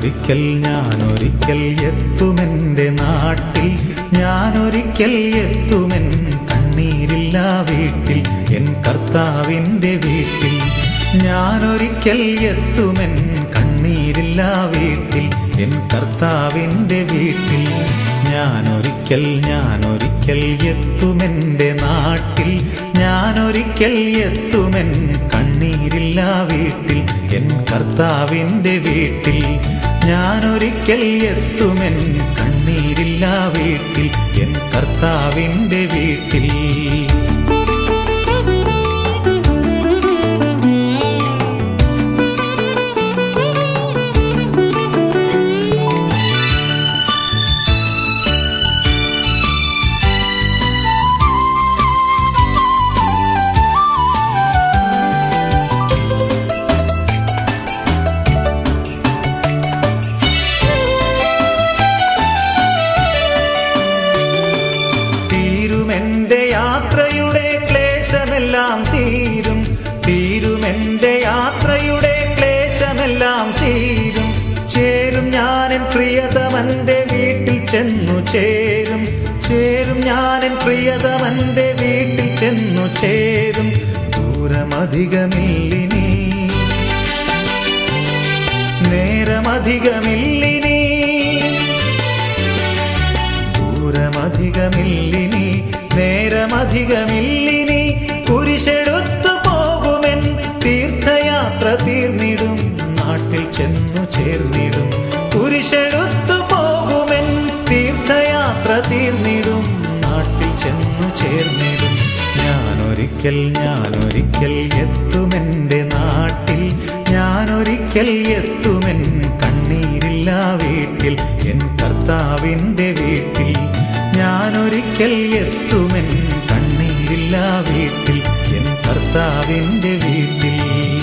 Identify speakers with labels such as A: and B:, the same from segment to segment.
A: ഞാനൊരിക്കൽ ഞാനൊരിക്കൽ എത്തുമെന്റെ നാട്ടിൽ ഞാനൊരിക്കൽ എത്തുമെൻ കണ്ണീരില്ല വീട്ടിൽ എൻ കർത്താവിന്റെ വീട്ടിൽ ഞാനൊരിക്കൽ എത്തുമെൻ കണ്ണീരില്ല വീട്ടിൽ എൻ കർത്താവിന്റെ വീട്ടിൽ ഞാനൊരിക്കൽ ഞാനൊരിക്കൽ എത്തുമെന്റെ നാട്ടിൽ ഞാനൊരിക്കൽ എത്തുമെൻ കണ്ണീരില്ല വീട്ടിൽ എൻ കർത്താവിന്റെ വീട്ടിൽ ഞാനൊരിക്കൽ എത്തുമെൻ കണ്ണീരില്ല വീട്ടിൽ എൻ കർത്താവിന്റെ വീട്ടിൽ തീരുമെന്റെ യാത്രയുടെ ക്ലേശമെല്ലാം തീരും തീരുമെന്റെ യാത്രയുടെ ക്ലേശമെല്ലാം തീരും ചേരും ഞാനെൻ പ്രിയതമന്റെ വീട്ടിൽ ചെന്നു ചേരും ചേരും ഞാനെൻ പ്രിയതമന്റെ വീട്ടിൽ ചെന്നു ചേരും ദൂരമധികമില്ലിനി നേരമധികമില്ലിനി ദൂരമധികമില്ലിനി നേരമധികമില്ലിനി കുരിശെടുത്തു പോകുമെൻ തീർത്ഥയാത്ര തീർന്നിടും നാട്ടിൽ ചെന്നു ചേർന്നിടും കുരിശെടുത്തു പോകുമെൻ തീർത്ഥയാത്ര തീർന്നിടും നാട്ടിൽ ചെന്നു ചേർന്നിടും ഞാനൊരിക്കൽ ഞാനൊരിക്കൽ എത്തുമെന്റെ നാട്ടിൽ ഞാനൊരിക്കൽ എത്തുമെൻ കണ്ണീരില്ല വീട്ടിൽ എൻ കർത്താവിന്റെ വീട്ടിൽ ഞാനൊരിക്കൽ എത്തുമെൻ കണ്ണീരില്ല വീട്ടിൽ എൻ കർത്താവിന്റെ വീട്ടിൽ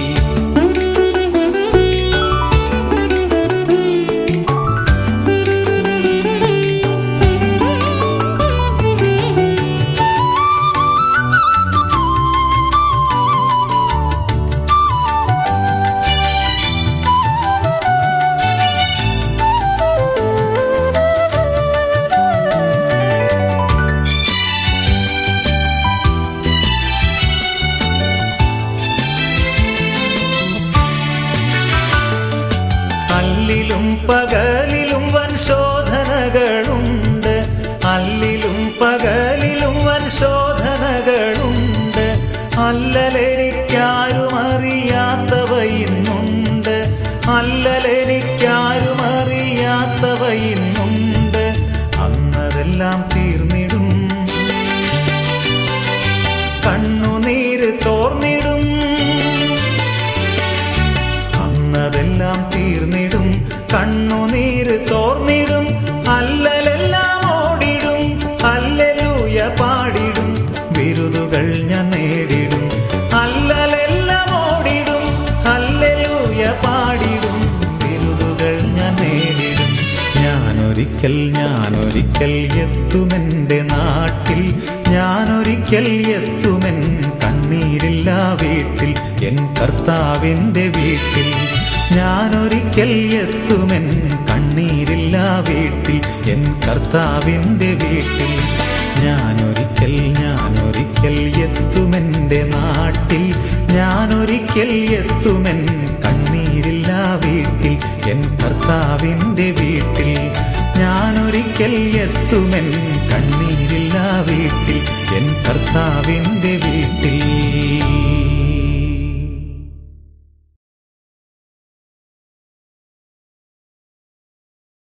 A: അല്ലിലും പകലിലും വൻ ശോധനകളുണ്ട് അല്ലിലും പകലിലും വൻ ശോധനകളുണ്ട് അല്ലലെനിക്കാരും അറിയാത്തവ ഇന്നുണ്ട് അല്ലലെനിക്കാരും അറിയാത്തവ ഇന്നുണ്ട് അന്നതെല്ലാം തീർന്നിടും കണ്ണുനീര് തോർന്നിടും അന്നതെല്ലാം തീർന്നിടും കണ്ണുനീര് തോർന്നിടും അല്ലലെല്ലാം ഓടിടും അല്ലലൂയ പാടിടും ബിരുദുകൾ ഞാൻ നേടിടും അല്ലലെല്ലാം ഓടിടും അല്ലലൂയ പാടിടും ബിരുദുകൾ ഞാൻ നേടിടും ഞാനൊരിക്കൽ ഞാനൊരിക്കൽ എത്തുമെന്റെ നാട്ടിൽ ഞാനൊരിക്കൽ എത്തുമെൻ കണ്ണീരില്ല വീട്ടിൽ എൻ കർത്താവിന്റെ വീട്ടിൽ ഞാനൊരിക്കൽ എത്തുമെൻ കണ്ണീരില്ല വീട്ടിൽ എൻ കർത്താവിന്റെ വീട്ടിൽ ഞാനൊരിക്കൽ ഞാനൊരിക്കൽ എത്തുമെന്റെ നാട്ടിൽ ഞാനൊരിക്കൽ എത്തുമെൻ കണ്ണീരില്ല വീട്ടിൽ എൻ കർത്താവിന്റെ വീട്ടിൽ ഞാനൊരിക്കൽ എത്തുമെൻ കണ്ണീരില്ല വീട്ടിൽ എൻ കർത്താവിന്റെ വീട്ടിൽ